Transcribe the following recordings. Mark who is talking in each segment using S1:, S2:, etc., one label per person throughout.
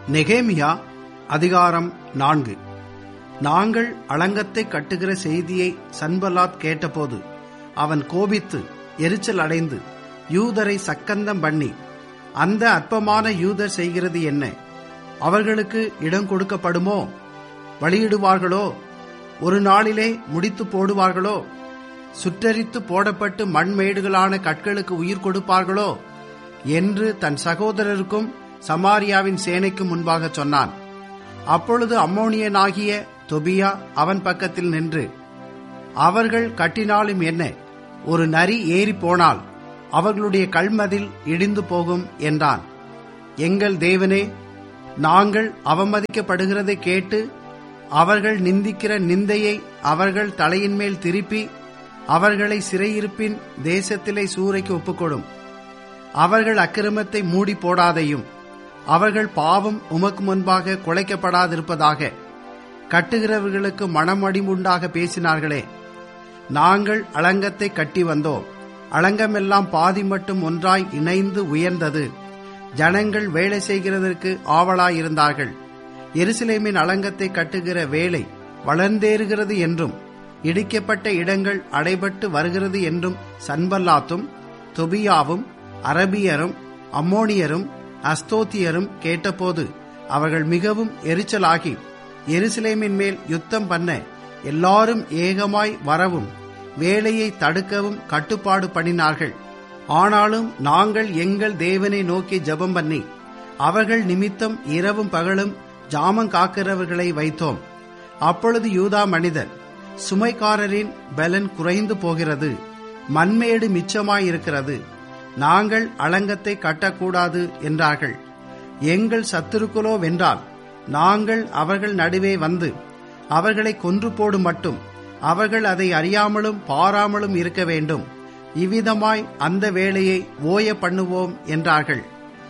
S1: நெகேமியா அதிகாரம் நான்கு நாங்கள் அலங்கத்தை கட்டுகிற செய்தியை சன்பலாத் கேட்டபோது அவன் கோபித்து எரிச்சல் அடைந்து யூதரை சக்கந்தம் பண்ணி அந்த அற்பமான யூதர் செய்கிறது என்ன அவர்களுக்கு இடம் கொடுக்கப்படுமோ வழியிடுவார்களோ ஒரு நாளிலே முடித்து போடுவார்களோ சுற்றரித்து போடப்பட்டு மண்மேடுகளான கற்களுக்கு உயிர் கொடுப்பார்களோ என்று தன் சகோதரருக்கும் சமாரியாவின் சேனைக்கு முன்பாக சொன்னான் அப்பொழுது அம்மோனியனாகிய தொபியா அவன் பக்கத்தில் நின்று அவர்கள் கட்டினாலும் என்ன ஒரு நரி ஏறி போனால் அவர்களுடைய கல்மதில் இடிந்து போகும் என்றான் எங்கள் தேவனே நாங்கள் அவமதிக்கப்படுகிறதை கேட்டு அவர்கள் நிந்திக்கிற நிந்தையை அவர்கள் தலையின் மேல் திருப்பி அவர்களை சிறையிருப்பின் தேசத்திலே சூறைக்கு ஒப்புக்கொடும் அவர்கள் அக்கிரமத்தை மூடி போடாதையும் அவர்கள் பாவம் உமக்கு முன்பாக குலைக்கப்படாதிருப்பதாக கட்டுகிறவர்களுக்கு மனம் அடிமுண்டாக பேசினார்களே நாங்கள் அலங்கத்தை கட்டி வந்தோம் அலங்கமெல்லாம் பாதி மட்டும் ஒன்றாய் இணைந்து உயர்ந்தது ஜனங்கள் வேலை செய்கிறதற்கு ஆவலாயிருந்தார்கள் எருசலேமின் அலங்கத்தை கட்டுகிற வேலை வளர்ந்தேறுகிறது என்றும் இடிக்கப்பட்ட இடங்கள் அடைபட்டு வருகிறது என்றும் சன்பல்லாத்தும் தொபியாவும் அரபியரும் அம்மோனியரும் அஸ்தோத்தியரும் கேட்டபோது அவர்கள் மிகவும் எரிச்சலாகி எருசலேமின் மேல் யுத்தம் பண்ண எல்லாரும் ஏகமாய் வரவும் வேலையை தடுக்கவும் கட்டுப்பாடு பண்ணினார்கள் ஆனாலும் நாங்கள் எங்கள் தேவனை நோக்கி ஜெபம் பண்ணி அவர்கள் நிமித்தம் இரவும் பகலும் ஜாமம் காக்கிறவர்களை வைத்தோம் அப்பொழுது யூதா மனிதர் சுமைக்காரரின் பலன் குறைந்து போகிறது மண்மேடு மிச்சமாயிருக்கிறது நாங்கள் அலங்கத்தை கட்டக்கூடாது என்றார்கள் எங்கள் சத்துருக்களோ வென்றால் நாங்கள் அவர்கள் நடுவே வந்து அவர்களை கொன்று போடும் மட்டும் அவர்கள் அதை அறியாமலும் பாராமலும் இருக்க வேண்டும் இவ்விதமாய் அந்த வேலையை ஓய பண்ணுவோம் என்றார்கள்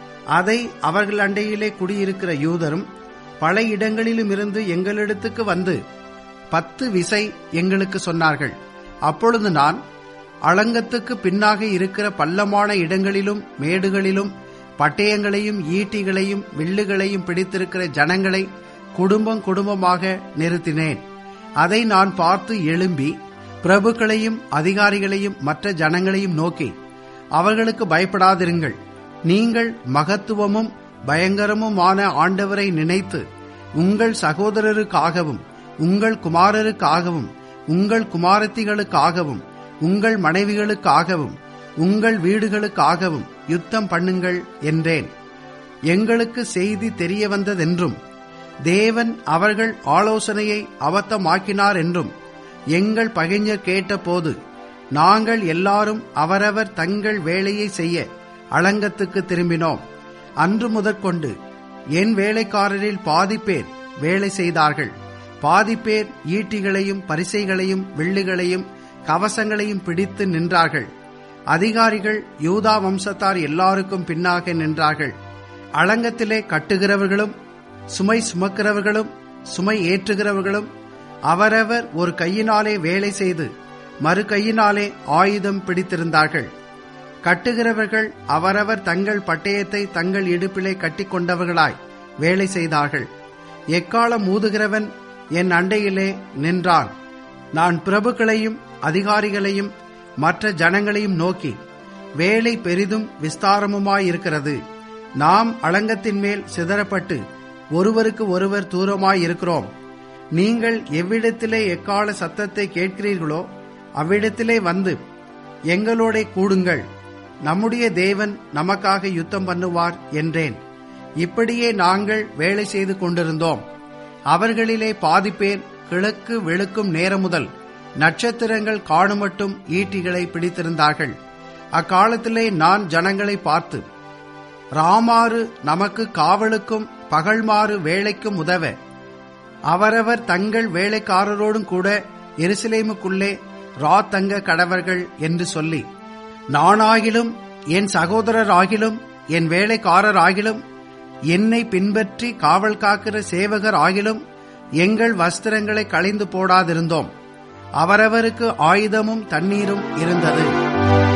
S1: அதை அவர்கள் அண்டையிலே குடியிருக்கிற யூதரும் பல இடங்களிலும் இருந்து எங்களிடத்துக்கு வந்து பத்து விசை எங்களுக்கு சொன்னார்கள் அப்பொழுது நான் அலங்கத்துக்கு பின்னாக இருக்கிற பள்ளமான இடங்களிலும் மேடுகளிலும் பட்டயங்களையும் ஈட்டிகளையும் வில்லுகளையும் பிடித்திருக்கிற ஜனங்களை குடும்பம் குடும்பமாக நிறுத்தினேன் அதை நான் பார்த்து எழும்பி பிரபுக்களையும் அதிகாரிகளையும் மற்ற ஜனங்களையும் நோக்கி அவர்களுக்கு பயப்படாதிருங்கள் நீங்கள் மகத்துவமும் பயங்கரமுமான ஆண்டவரை நினைத்து உங்கள் சகோதரருக்காகவும் உங்கள் குமாரருக்காகவும் உங்கள் குமாரத்திகளுக்காகவும் உங்கள் மனைவிகளுக்காகவும் உங்கள் வீடுகளுக்காகவும் யுத்தம் பண்ணுங்கள் என்றேன் எங்களுக்கு செய்தி தெரிய வந்ததென்றும் தேவன் அவர்கள் ஆலோசனையை அபத்தமாக்கினார் என்றும் எங்கள் பகைஞர் கேட்டபோது நாங்கள் எல்லாரும் அவரவர் தங்கள் வேலையை செய்ய அலங்கத்துக்கு திரும்பினோம் அன்று முதற்கொண்டு என் வேலைக்காரரில் பாதி பேர் வேலை செய்தார்கள் பாதி பேர் ஈட்டிகளையும் பரிசைகளையும் வில்லுகளையும் கவசங்களையும் பிடித்து நின்றார்கள் அதிகாரிகள் யூதா வம்சத்தார் எல்லாருக்கும் பின்னாக நின்றார்கள் அலங்கத்திலே கட்டுகிறவர்களும் சுமை சுமக்கிறவர்களும் சுமை ஏற்றுகிறவர்களும் அவரவர் ஒரு கையினாலே வேலை செய்து மறு கையினாலே ஆயுதம் பிடித்திருந்தார்கள் கட்டுகிறவர்கள் அவரவர் தங்கள் பட்டயத்தை தங்கள் இடுப்பிலே கட்டிக்கொண்டவர்களாய் வேலை செய்தார்கள் எக்காலம் ஊதுகிறவன் என் அண்டையிலே நின்றான் நான் பிரபுக்களையும் அதிகாரிகளையும் மற்ற ஜனங்களையும் நோக்கி வேலை பெரிதும் விஸ்தாரமுமாயிருக்கிறது நாம் அலங்கத்தின் மேல் சிதறப்பட்டு ஒருவருக்கு ஒருவர் தூரமாயிருக்கிறோம் நீங்கள் எவ்விடத்திலே எக்கால சத்தத்தை கேட்கிறீர்களோ அவ்விடத்திலே வந்து எங்களோட கூடுங்கள் நம்முடைய தேவன் நமக்காக யுத்தம் பண்ணுவார் என்றேன் இப்படியே நாங்கள் வேலை செய்து கொண்டிருந்தோம் அவர்களிலே பாதி பேர் கிழக்கு வெளுக்கும் நேரம் முதல் நட்சத்திரங்கள் காணுமட்டும் ஈட்டிகளை பிடித்திருந்தார்கள் அக்காலத்திலே நான் ஜனங்களை பார்த்து ராமாறு நமக்கு காவலுக்கும் பகல்மாறு வேலைக்கும் உதவ அவரவர் தங்கள் வேலைக்காரரோடும் கூட எருசலேமுக்குள்ளே ராத்தங்க கடவர்கள் என்று சொல்லி நானாகிலும் என் சகோதரர் ஆகிலும் என் வேலைக்காரர் ஆகிலும் என்னை பின்பற்றி காவல் காக்கிற சேவகர் ஆகிலும் எங்கள் வஸ்திரங்களை களைந்து போடாதிருந்தோம் அவரவருக்கு ஆயுதமும் தண்ணீரும் இருந்தது